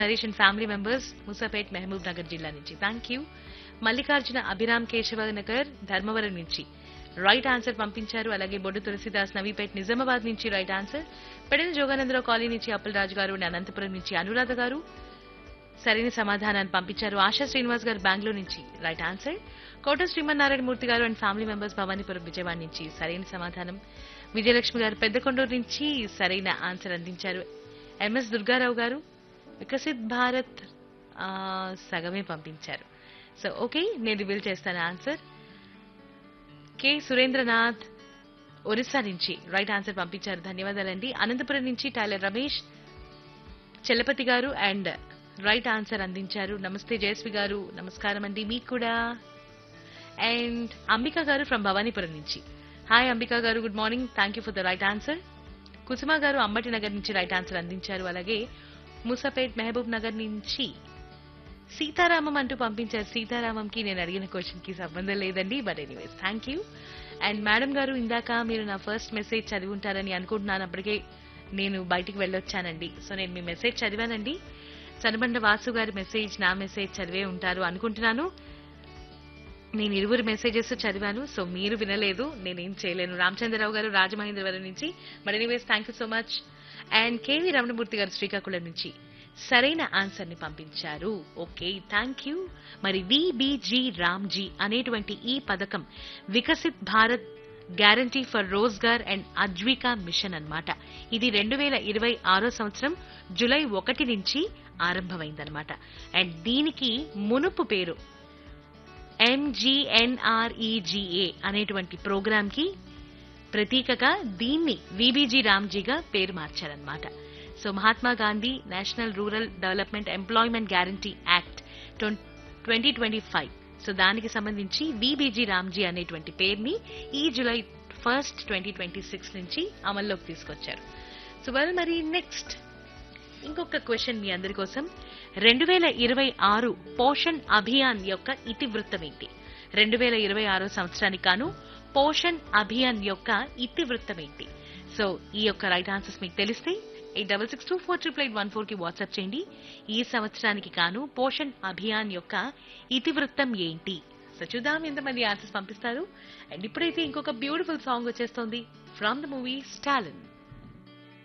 Naresh and family members Musapet Mahabubnagar జిల్లా నుంచి thank you Mallikarjuna Abhiram Keshava Nagar Dharmavaram నుంచి రైట్ ఆన్సర్ పంపించారు అలాగే బొడ్డు తులసిదాస్ నవీపేట్ నిజామాబాద్ నుంచి రైట్ ఆన్సర్ పెడిన జోగానందరావు కాలనీ నుంచి అప్పలరాజు గారు అండ్ అనంతపురం నుంచి అనురాధ గారు సరైన సమాధానాన్ని పంపించారు ఆశా శ్రీనివాస్ గారు బెంగళూరు నుంచి right answer Kota Srimannarayana Murthy garu and family members Bhavanipuram Vijayawada నుంచి సరైన సమాధానం విజయలక్ష్మి గారు పెద్దకొండూరు నుంచి సరైన ఆన్సర్ అందించారు ఎంఎస్ దుర్గారావు గారు వికసిత్ భారత్ ఆ, సగమే పంపించారు సో ఓకే నేను రివీల్ చేస్తాను ఆన్సర్ కె సురేంద్రనాథ్ ఒరిస్సా నుంచి రైట్ ఆన్సర్ పంపించారు ధన్యవాదాలండి అనంతపురం నుంచి టైలర్ రమేష్ చెల్లపతి గారు అండ్ రైట్ ఆన్సర్ అందించారు నమస్తే జయశ్రీ గారు నమస్కారం అండి మీకు కూడా అండ్ అంబిక గారు ఫ్రమ్ భవానీపురం నుంచి hi Ambika garu good morning thank you for the right answer Kusuma garu Ambati Nagar నుంచి రైట్ ఆన్సర్ అందించారు అలాగే మూసాపేట్ మహబూబ్ నగర్ నుంచి సీతారామం అంటూ పంపించారు సీతారామంకి నేను అడిగిన క్వశ్చన్ కి సంబంధం లేదండి but anyways thank you and madam garu ఇందాక మీరు నా ఫస్ట్ మెసేజ్ చదివి ఉంటారని అనుకుంటున్నాను అప్పటికే నేను బయటికి వెళ్ళొచ్చానండి సో నేను మీ మెసేజ్ చదివానండి చనబండ వాసు గారి మెసేజ్ నా మెసేజ్ చదివే ఉంటారు అనుకుంటున్నాను నేను ఇరువురు మెసేజెస్ చదివాను సో మీరు వినలేదు నేనేం చేయలేను రామచంద్రరావు గారు రాజమహేంద్రవరం నుంచి but anyways thank you so much and KV Ramanamurthy garu Srikakulam నుంచి సరైన ఆన్సర్ ని పంపించారు ఓకే థ్యాంక్ యూ మరి విబిజి రామ్జీ అనేటువంటి ఈ పథకం Viksit Bharat guarantee for Rozgar and Ajeevika mission అన్నమాట ఇది రెండు వేల ఇరవై ఆరో సంవత్సరం జులై ఒకటి నుంచి ఆరంభమైందనమాట అండ్ దీనికి మునుపు పేరు ఎంజీఎన్ఆర్ఈజీఏ అనేటువంటి ప్రోగ్రామ్ కి ప్రతీకగా దీన్ని విబిజి రామ్జీగా పేరు మార్చారన్నమాట so Mahatma Gandhi national rural development employment guarantee act twenty twenty five so దానికి సంబంధించి విబిజి రామ్జీ అనేటువంటి పేరుని ఈ July first twenty twenty six నుంచి అమల్లోకి తీసుకొచ్చారు సో వెల్ మరి నెక్స్ట్ ఇంకొక క్వశ్చన్ మీ అందరి కోసం రెండు వేల ఇరవై ఆరు పోషణ్ అభియాన్ యొక్క ఇతివృత్తం ఏంటి రెండు వేల ఇరవై ఆరో సంవత్సరానికి గాను పోషణ్ అభియాన్ యొక్క ఇతివృత్తం ఏంటి సో ఈ యొక్క రైట్ ఆన్సర్స్ మీకు తెలిస్తే eight double six two four triple eight one four కి వాట్సాప్ చేయండి ఈ సంవత్సరానికి గాను పోషణ్ అభియాన్ యొక్క ఇతివృత్తం ఏంటి సో చూద్దాం ఎంతమంది ఆన్సర్స్ పంపిస్తారు అండ్ ఇప్పుడైతే ఇంకొక బ్యూటిఫుల్ సాంగ్ వచ్చేస్తోంది ఫ్రమ్ ద మూవీ స్టాలిన్